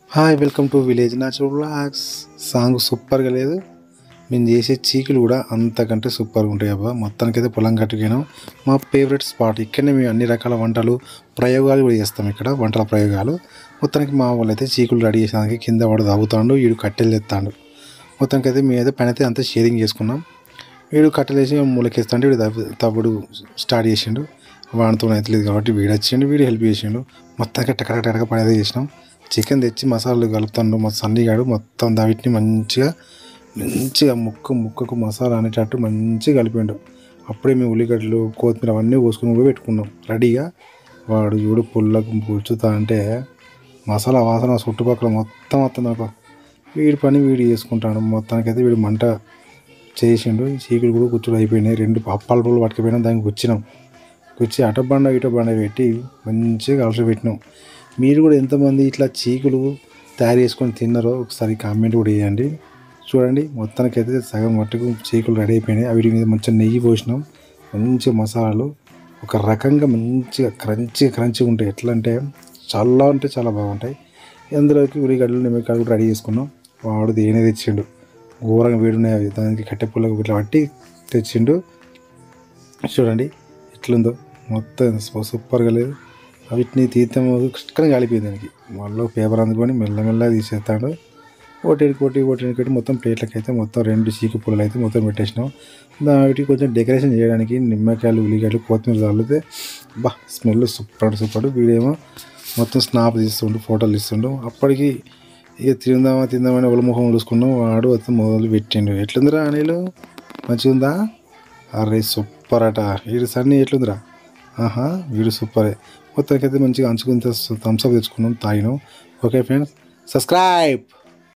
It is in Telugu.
hi welcome to village natural blogs song సూపర్గా లేదు మేము చేసే చీకులు కూడా అంతకంటే సూపర్గా ఉంటాయి అబ్బా మొత్తానికైతే పొలం కట్టుకున్నాం మా ఫేవరెట్ స్పాట్ ఇక్కడనే మేము అన్ని రకాల వంటలు ప్రయోగాలు కూడా చేస్తాం ఇక్కడ వంటల ప్రయోగాలు మొత్తానికి మా వాళ్ళు అయితే చీకులు రెడీ చేసేదానికి కింద వాడు తాగుతాడు వీడు కట్టెలు తెస్తాడు మొత్తానికైతే మేమైతే పని అయితే అంతా షేరింగ్ చేసుకున్నాం వీడు కట్టెలు వేసి మూలకేస్తాంటే వీడు తవ్వు- తవ్వుడు స్టార్ట్ చేసిండు వాడితో అయితే లేదు కాబట్టి వీడు వచ్చిండు వీడు హెల్ప్ చేసిండు మొత్తానికి టక టక పని అయితే చేసినాం చికెన్ తెచ్చి మసాలాలు కలుపుతాడు మా సన్నిగాడు మొత్తం దావిటిని మంచిగా మంచిగా ముక్క ముక్కకు మసాలా అనేటట్టు మంచిగా కలిపిండు అప్పుడే మేము ఉల్లిగడ్డలు కొత్తిమీర అవన్నీ కోసుకుని కూడా పెట్టుకున్నాం రెడీగా వాడు చూడు పుల్లకు పుచ్చుతా అంటే మసాలా వాసన చుట్టుపక్కల మొత్తం వస్తుంది అనుకో వీడి పని వీడు చేసుకుంటాడు మొత్తానికైతే వీడు మంట చేసిండు ఈ చీకులు కూడా కూర్చోడు అయిపోయినాయి రెండు అప్పాల పుల్లు పట్టుకుపోయినాం దానికి గుచ్చినాం గుచ్చి అట బండ ఇట బండ పెట్టి మంచిగా కలిసి పెట్టినాం మీరు కూడా ఎంతమంది ఇట్లా చీకులు తయారు చేసుకొని తిన్నారో ఒకసారి కామెంట్ కూడా వేయండి చూడండి మొత్తానికైతే సగం మట్టుకు చీకులు రెడీ అయిపోయినాయి వీటి మీద మంచిగా నెయ్యి పోసినాం మంచి మసాలాలు ఒక రకంగా మంచిగా క్రంచిగా క్రంచిగా ఉంటాయి ఎట్లా అంటే చాలా అంటే చాలా బాగుంటాయి అందులోకి ఉల్లిగడ్డలు నిమ్మకాయలు కూడా రెడీ చేసుకున్నాం వాడు దేనే తెచ్చిండు ఘోరంగా వేడున్నాయి అవి దానికి కట్టె పుల్లకు ఇట్లా పట్టి తెచ్చిండు చూడండి ఎట్లుందో మొత్తం సూ- సూపర్గా లేదు వీటిని తీర్థం చిక్కగా కాలిపోయింది దానికి మళ్ళీ పేపర్ అందుకొని మెల్లమెల్లగా తీసేస్తాడు ఒకటి కోటి ఒకటి కొట్టి మొత్తం ప్లేట్లకి అయితే మొత్తం రెండు చీకు పుల్లలు అయితే మొత్తం పెట్టేసినాం దానికి కొంచెం డెకరేషన్ చేయడానికి నిమ్మకాయలు ఉల్లిగడ్డలు కొత్తిమీర చల్లితే బా స్మెల్ సూపర్ సూపర్ వీడేమో మొత్తం స్నాప్ తీస్తుండు ఫోటోలు తీస్తుండు అప్పటికి ఇక తిందామా తిందామని ఒకళ్ళ ముఖం చూసుకున్నాం వాడు మొత్తం మొదలు పెట్టిండు ఎట్లుందిరా అనిలు మంచిగా ఉందా అరే సూపర్ అట వీడు సన్నీ ఎట్లుందిరా ఆహా వీడు సూపరే మొత్తానికైతే మంచిగా అంచుకుని థమ్స్అప్ తెచ్చుకున్నాం తాగినాం ఓకే ఫ్రెండ్స్ సబ్స్క్రైబ్